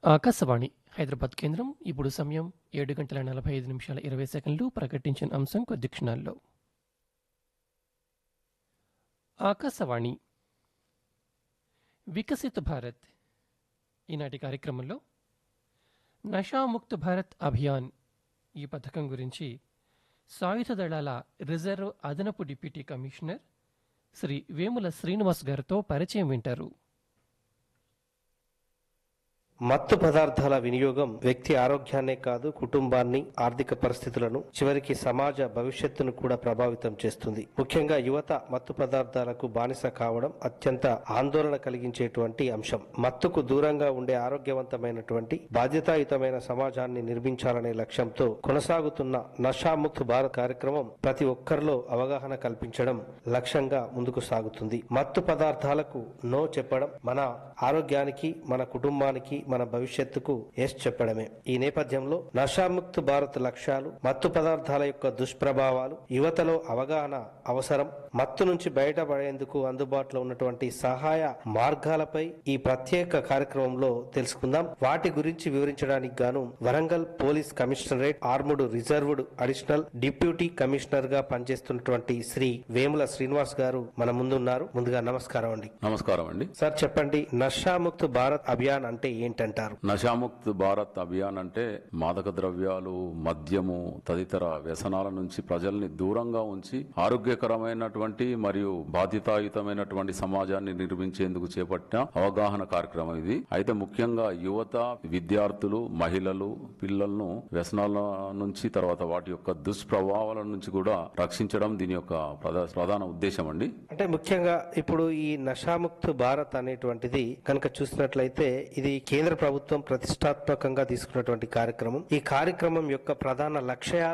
ఆకాశవాణి హైదరాబాద్ కేంద్రం ఇప్పుడు సమయం ఏడు గంటల నలభై ఐదు నిమిషాల ఇరవై సెకండ్లు ప్రకటించిన అంశం కొద్ది క్షణాల్లో ఆకాశవాణి వికసిత భారత్ ఈనాటి కార్యక్రమంలో నషాముక్త భారత్ అభియాన్ ఈ పథకం గురించి సాయుధ దళాల రిజర్వ్ అదనపు డిప్యూటీ కమిషనర్ శ్రీ వేముల శ్రీనివాస్ గారితో పరిచయం వింటారు మత్తు పదార్థాల వినియోగం వ్యక్తి ఆరోగ్యాన్నే కాదు కుటుంబాన్ని ఆర్థిక పరిస్థితులను చివరికి సమాజ భవిష్యత్తును కూడా ప్రభావితం చేస్తుంది ముఖ్యంగా యువత మత్తు పదార్థాలకు బానిస కావడం అత్యంత ఆందోళన కలిగించేటువంటి అంశం మత్తుకు దూరంగా ఉండే ఆరోగ్యవంతమైనటువంటి బాధ్యతాయుతమైన సమాజాన్ని నిర్మించాలనే లక్ష్యంతో కొనసాగుతున్న నషాముక్త్ భారత్ కార్యక్రమం ప్రతి ఒక్కరిలో అవగాహన కల్పించడం లక్ష్యంగా ముందుకు సాగుతుంది మత్తు పదార్థాలకు నో చెప్పడం మన ఆరోగ్యానికి మన కుటుంబానికి మన భవిష్యత్తుకు ఎస్ చెప్పడమే ఈ నేపథ్యంలో నషాముక్త్ భారత్ లక్ష్యాలు మత్తు పదార్థాల యొక్క దుష్ప్రభావాలు యువతలో అవగాహన అవసరం మత్తు నుంచి బయటపడేందుకు అందుబాటులో ఉన్నటువంటి సహాయ మార్గాలపై ఈ ప్రత్యేక కార్యక్రమంలో తెలుసుకుందాం వాటి గురించి వివరించడానికి గాను Warangal police commissionerate armed reserved additional deputy commissioner గా పనిచేస్తున్నటువంటి శ్రీ వేముల శ్రీనివాస్ గారు మన ముందున్నారు ముందుగా నమస్కారం అండి నమస్కారం అండి సార్ చెప్పండి నషాముక్త్ భారత్ అభియాన్ అంటే ఏంటంటారు నషాముక్త్ భారత్ అభియాన్ అంటే మాదక ద్రవ్యాలు మద్యము తదితర వ్యసనాల నుంచి ప్రజల్ని దూరంగా ఉంచి ఆరోగ్యకరమైనటువంటి మరియు బాధ్యతాయుతమైనటువంటి సమాజాన్ని నిర్మించేందుకు చేపట్టిన అవగాహన కార్యక్రమం ఇది అయితే ముఖ్యంగా యువత విద్యార్థులు మహిళలు పిల్లలను వ్యసనాల నుంచి తర్వాత వాటి యొక్క దుష్ప్రభావాల నుంచి కూడా రక్షించడం దీని యొక్క ప్రధా- ప్రధాన ఉద్దేశం అండి అంటే ముఖ్యంగా ఇప్పుడు ఈ నషాముక్త్ భారత్ అనేటువంటిది కనుక చూసినట్లయితే ఇది కేంద్ర ప్రభుత్వం ప్రతిష్టాత్మకంగా తీసుకున్నటువంటి కార్యక్రమం ఈ కార్యక్రమం యొక్క ప్రధాన లక్ష్యాలు